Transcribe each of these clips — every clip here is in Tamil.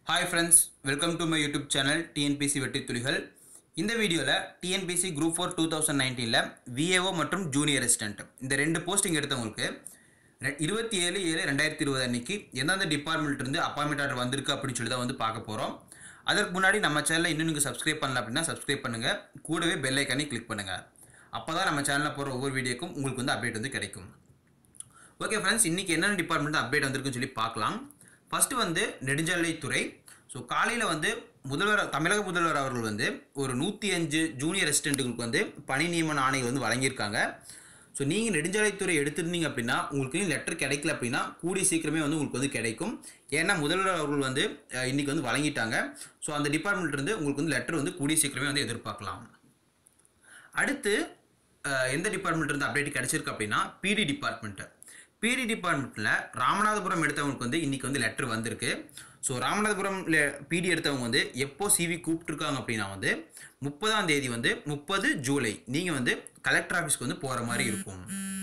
hi friends welcome to my YouTube channel TNPSC வெற்றி துளிகள் இந்த வீடியோவில் TNPSC group four two thousand நைன்டீனில் விஏஓ மற்றும் ஜூனியர் அசிஸ்டன்ட் இந்த ரெண்டு போஸ்டிங் எடுத்தவங்களுக்கு ரெ- இருபத்தி ஏழு ஏழு ரெண்டாயிரத்தி இருபது அன்னைக்கு எந்தெந்த டிபார்ட்மெண்ட் இருந்து அப்பாயின்மெண்ட் ஆர்டர் வந்திருக்கு அப்படின்னு சொல்லி தான் வந்து பார்க்க போகிறோம் அதற்கு முன்னாடி நம்ம சேனலை இன்னும் நீங்கள் சப்ஸ்கிரைப் பண்ணல அப்படின்னா சப்ஸ்கிரைப் பண்ணுங்கள் கூடவே பெல் ஐக்கானே கிளிக் பண்ணுங்கள் அப்போ தான் நம்ம சேனலில் போகிற ஒவ்வொரு வீடியோக்கும் உங்களுக்கு வந்து அப்டேட் வந்து கிடைக்கும் ஓகே ஃப்ரெண்ட்ஸ் இன்றைக்கி என்னென்ன டிபார்ட்மெண்ட் அப்டேட் வந்திருக்குன்னு சொல்லி பார்க்கலாம் ஃபஸ்ட்டு வந்து நெடுஞ்சாலைத்துறை ஸோ காலையில் வந்து முதல்வர் தமிழக முதல்வர் அவர்கள் வந்து ஒரு நூற்றி அஞ்சு ஜூனியர் அசிஸ்டண்ட்டுகளுக்கு வந்து பணி நியமன ஆணைகள் வந்து வழங்கியிருக்காங்க ஸோ நீங்கள் நெடுஞ்சாலைத்துறை எடுத்திருந்தீங்க அப்படின்னா உங்களுக்கு லெட்டர் கிடைக்கல அப்படின்னா கூடிய சீக்கிரமே வந்து உங்களுக்கு வந்து கிடைக்கும் ஏன்னா முதல்வர் அவர்கள் வந்து அஹ், இன்னைக்கு வந்து வழங்கிட்டாங்க ஸோ அந்த டிபார்ட்மெண்ட் இருந்து உங்களுக்கு வந்து லெட்டர் வந்து கூடிய சீக்கிரமே வந்து எதிர்பார்க்கலாம் அடுத்து அஹ், எந்த டிபார்ட்மெண்ட் இருந்து அப்டேட் கிடைச்சிருக்கு அப்படின்னா பிடி டிபார்ட்மெண்ட்டு பிடி டிபார்ட்மெண்ட்டில் ராமநாதபுரம் எடுத்தவங்களுக்கு வந்து இன்றைக்கி வந்து லெட்டர் வந்திருக்கு ஸோ ராமநாதபுரம் பிடி எடுத்தவங்க வந்து எப்போ சிவி கூப்பிட்ருக்காங்க அப்படின்னா வந்து முப்பதாம் தேதி வந்து முப்பது ஜூலை நீங்கள் வந்து கலெக்டர் ஆஃபீஸ்க்கு வந்து போகிற மாதிரி இருக்கும்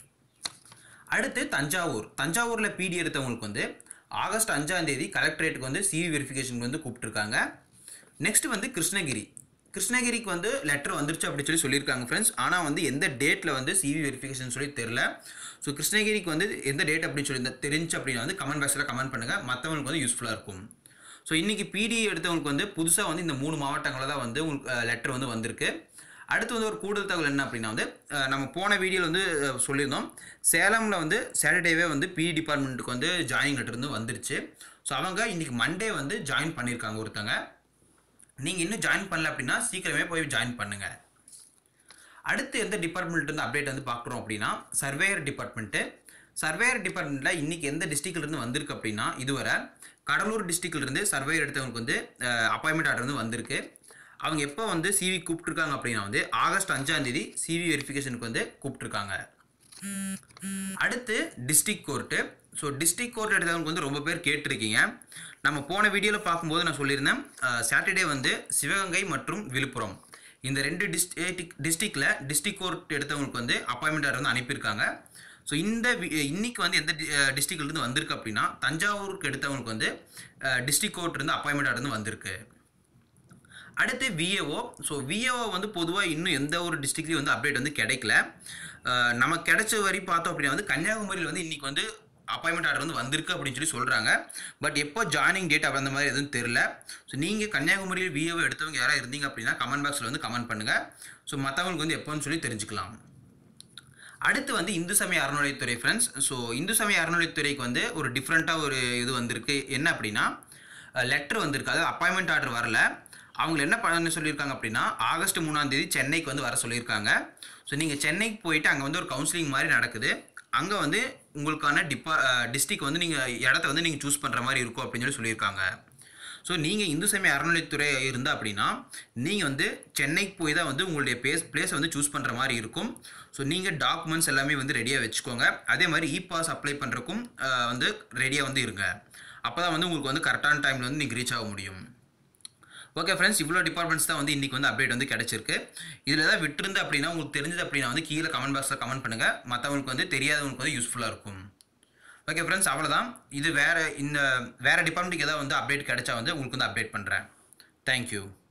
அடுத்து தஞ்சாவூர் தஞ்சாவூரில் பிடி எடுத்தவங்களுக்கு வந்து ஆகஸ்ட் அஞ்சாம் தேதி கலெக்டரேட்டுக்கு வந்து சிவி வெரிஃபிகேஷனுக்கு வந்து கூப்பிட்டுருக்காங்க நெக்ஸ்ட் வந்து கிருஷ்ணகிரி கிருஷ்ணகிரிக்கு வந்து லெட்டர் வந்துருச்சு அப்படி சொல்லி சொல்லியிருக்காங்க ஃப்ரெண்ட்ஸ் ஆனால் வந்து எந்த டேட்டில் வந்து சிவி வெரிஃபிகேஷன் சொல்லி தெரில ஸோ கிருஷ்ணகிரிக்கு வந்து எந்த டேட் அப்படின்னு சொல்லி இந்த- தெரிஞ்சு அப்படின்னா வந்து கமெண்ட் பாக்ஸில் கமெண்ட் பண்ணுங்கள் மற்றவங்களுக்கு வந்து யூஸ்ஃபுல்லாக இருக்கும் ஸோ இன்றைக்கி பிடி எடுத்தவங்களுக்கு வந்து புதுசாக வந்து இந்த மூணு மாவட்டங்களில் தான் வந்து உங்களுக்கு லெட்டர் வந்து வந்திருக்கு அடுத்து வந்து ஒரு கூடுதல் தகவல் என்ன அப்படின்னா வந்து அஹ், நம்ம போன வீடியோவில் வந்து அஹ், சொல்லியிருந்தோம் சேலமில் வந்து சாட்டர்டேவே வந்து பிடி டிபார்ட்மெண்ட்டுக்கு வந்து ஜாயினிங் லெட்டர் வந்து வந்துருச்சு ஸோ அவங்க இன்றைக்கி மண்டே வந்து ஜாயின் பண்ணியிருக்காங்க ஒருத்தங்க நீங்கள் இன்னும் ஜாயின் பண்ணல அப்படின்னா சீக்கிரமே போய் ஜாயின் பண்ணுங்கள் அடுத்து எந்த டிபார்ட்மெண்ட் இருந்து அப்டேட் வந்து பார்க்குறோம் அப்படின்னா சர்வேயர் டிபார்ட்மெண்ட்டு சர்வேயர் டிபார்ட்மெண்ட்டில் இன்றைக்கி எந்த districtல இருந்து வந்திருக்கு அப்படின்னா இதுவரை கடலூர் districtல இருந்து சர்வேயர் எடுத்தவங்களுக்கு வந்து அப்பாயின்மெண்ட் ஆர்டர் வந்து வந்திருக்கு அவங்க எப்போ வந்து சிவி கூப்பிட்ருக்காங்க அப்படின்னா வந்து ஆகஸ்ட் அஞ்சாம் தேதி சிவி வெரிஃபிகேஷனுக்கு வந்து கூப்பிட்ருக்காங்க அடுத்து district court so district court எடுத்தவங்க வந்து ரொம்ப பேர் கேட்டிருக்கீங்க நம்ம போன வீடியோவில் பார்க்கும்போது நான் சொல்லியிருந்தேன் சாட்டர்டே வந்து சிவகங்கை மற்றும் விழுப்புரம் இந்த ரெண்டு டிஸ்ட்ரிக் டிஸ்ட்ரிக்டில் டிஸ்ட்ரிக்ட் கோர்ட் எடுத்தவங்களுக்கு வந்து அப்பாயின்மெண்ட் ஆர்டர் வந்து அனுப்பியிருக்காங்க ஸோ இந்த வி- இன்னைக்கு வந்து எந்த டிஸ்ட்ரிக்ட்ல இருந்து வந்திருக்கு அப்படின்னா தஞ்சாவூருக்கு எடுத்தவங்களுக்கு வந்து டிஸ்ட்ரிக்ட் கோர்ட் இருந்து அப்பாயின்மெண்ட் ஆர்டர் வந்து வந்திருக்கு அடுத்து விஏஓ ஸோ விஏஓ வந்து பொதுவாக இன்னும் எந்த ஒரு டிஸ்ட்ரிக்ட்லையும் வந்து அப்டேட் வந்து கிடைக்கல அஹ் நமக்கு கிடைச்ச வரை பார்த்தோம் அப்படின்னா வந்து கன்னியாகுமரியில் வந்து இன்றைக்கி வந்து அப்பாயின்மெண்ட் ஆர்டர் வந்து வந்திருக்கு அப்படின்னு சொல்லி சொல்கிறாங்க பட் எப்போ ஜாயினிங் டேட் அந்த மாதிரி எதுவும் தெரில ஸோ நீங்கள் கன்னியாகுமரியில் விஏஓ எடுத்தவங்க யாராவது இருந்தீங்க அப்படின்னா கமெண்ட் பாக்ஸில் வந்து கமெண்ட் பண்ணுங்கள் ஸோ மற்றவங்களுக்கு வந்து எப்போன்னு சொல்லி தெரிஞ்சுக்கலாம் அடுத்து வந்து இந்து சமய அறநிலையத்துறை ஃப்ரெண்ட்ஸ் ஸோ இந்து சமய அறநிலையத்துறைக்கு வந்து ஒரு டிஃப்ரெண்ட்டாக ஒரு இது வந்திருக்கு என்ன அப்படின்னா லெட்டர் வந்திருக்கு அதாவது அப்பாயின்மெண்ட் ஆர்டர் வரல அவங்க என்ன பண்ண சொல்லியிருக்காங்க அப்படின்னா ஆகஸ்ட் மூணாம் தேதி சென்னைக்கு வந்து வர சொல்லியிருக்காங்க ஸோ நீங்கள் சென்னைக்கு போயிட்டு அங்கே வந்து ஒரு கவுன்சிலிங் மாதிரி நடக்குது அங்கே வந்து உங்களுக்கான டிப்பா டிஸ்ட்ரிக் வந்து நீங்கள் இடத்த வந்து நீங்கள் சூஸ் பண்ணுற மாதிரி இருக்கும் அப்படின்னு சொல்லி சொல்லியிருக்காங்க ஸோ நீங்கள் இந்து சமய அறநிலைத்துறை இருந்தால் அப்படின்னா நீங்கள் வந்து சென்னைக்கு போய் தான் வந்து உங்களுடைய பேஸ் பிளேஸை வந்து சூஸ் பண்ணுற மாதிரி இருக்கும் ஸோ நீங்கள் டாக்குமெண்ட்ஸ் எல்லாமே வந்து ரெடியாக வச்சுக்கோங்க அதே மாதிரி இ பாஸ் அப்ளை பண்ணுறக்கும் வந்து ரெடியாக வந்து இருங்க அப்போ தான் வந்து உங்களுக்கு வந்து கரெக்டான டைமில் வந்து நீங்கள் ரீச் ஆக முடியும் ஓகே ஃப்ரெண்ட்ஸ் இவ்வளோ டிபார்ட்மெண்ட்ஸ் தான் வந்து இன்றைக்கி வந்து அப்டேட் வந்து கிடச்சிருக்கு இதில் ஏதாவது விட்டுருந்து அப்படின்னா உங்களுக்கு தெரிஞ்சது அப்படின்னா வந்து கீழே கமெண்ட் பாக்ஸில் கமெண்ட் பண்ணுங்கள் மற்றவங்களுக்கு வந்து தெரியாதவங்களுக்கு வந்து யூஸ்ஃபுல்லாக இருக்கும் ஓகே ஃப்ரெண்ட்ஸ் அவ்வளோதான் இது வேறு இந்த வேறு டிபார்ட்மெண்ட்டுக்கு ஏதாவது வந்து அப்டேட் கிடைச்சா வந்து உங்களுக்கு வந்து அப்டேட் பண்ணுறேன் தேங்க்யூ